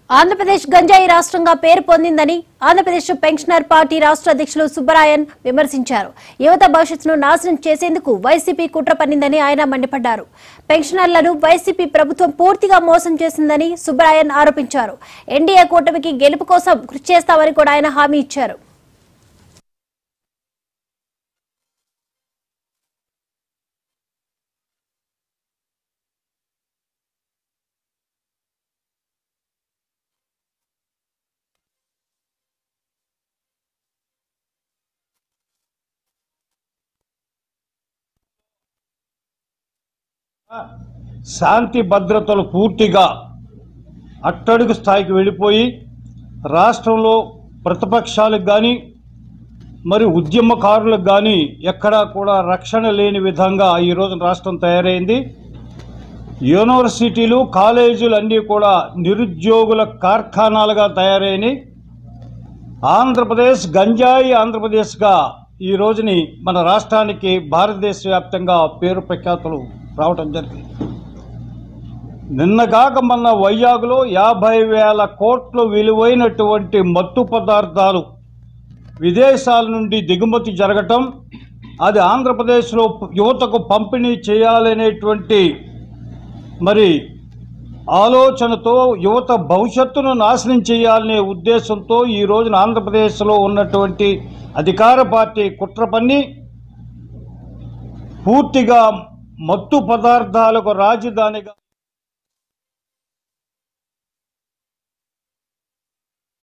ఆంధ్రప్రదేశ్ గంజాయి రాష్ట్రంగా పేరు పొందిందని ఆంధ్రప్రదేశ్ పెన్షనర్ పార్టీ రాష్ట్ర అధ్యక్షులు సుబ్బరాయన్ విమర్శించారు యువత భవిష్యత్తును నాశనం చేసేందుకు వైసీపీ కుట్ర పన్నిందని ఆయన మండిపడ్డారు పెన్షనర్లను వైసీపీ ప్రభుత్వం పూర్తిగా మోసం చేసిందని సుబ్బరాయన్ ఆరోపించారు ఎన్డీఏ కూటమికి గెలుపు కోసం కృషి చేస్తామని కూడా ఆయన హామీ ఇచ్చారు శాంతి భద్రతలు పూర్తిగా అట్టడుగు స్థాయికి వెళ్ళిపోయి రాష్ట్రంలో ప్రతిపక్షాలకు కానీ మరి ఉద్యమకారులకు కానీ ఎక్కడా కూడా రక్షణ లేని విధంగా ఈరోజు రాష్ట్రం తయారైంది యూనివర్సిటీలు కాలేజీలు అన్నీ కూడా నిరుద్యోగుల కార్ఖానాలుగా తయారైనవి ఆంధ్రప్రదేశ్ గంజాయి ఆంధ్రప్రదేశ్గా ఈ రోజుని మన రాష్ట్రానికి భారతదేశ వ్యాప్తంగా పేరు ప్రఖ్యాతులు రావటం జరిగింది నిన్నగాక మొన్న వైజాగ్లో యాభై వేల కోట్ల విలువైనటువంటి మత్తు పదార్థాలు విదేశాల నుండి దిగుమతి జరగటం అది ఆంధ్రప్రదేశ్లో యువతకు పంపిణీ చేయాలనేటువంటి మరి ఆలోచనతో యువత భవిష్యత్తును నాశనం చేయాలనే ఉద్దేశంతో ఈ రోజున ఆంధ్రప్రదేశ్లో ఉన్నటువంటి అధికార పార్టీ కుట్ర పన్ని పూర్తిగా మత్తు పదార్థాలకు రాజధానిగా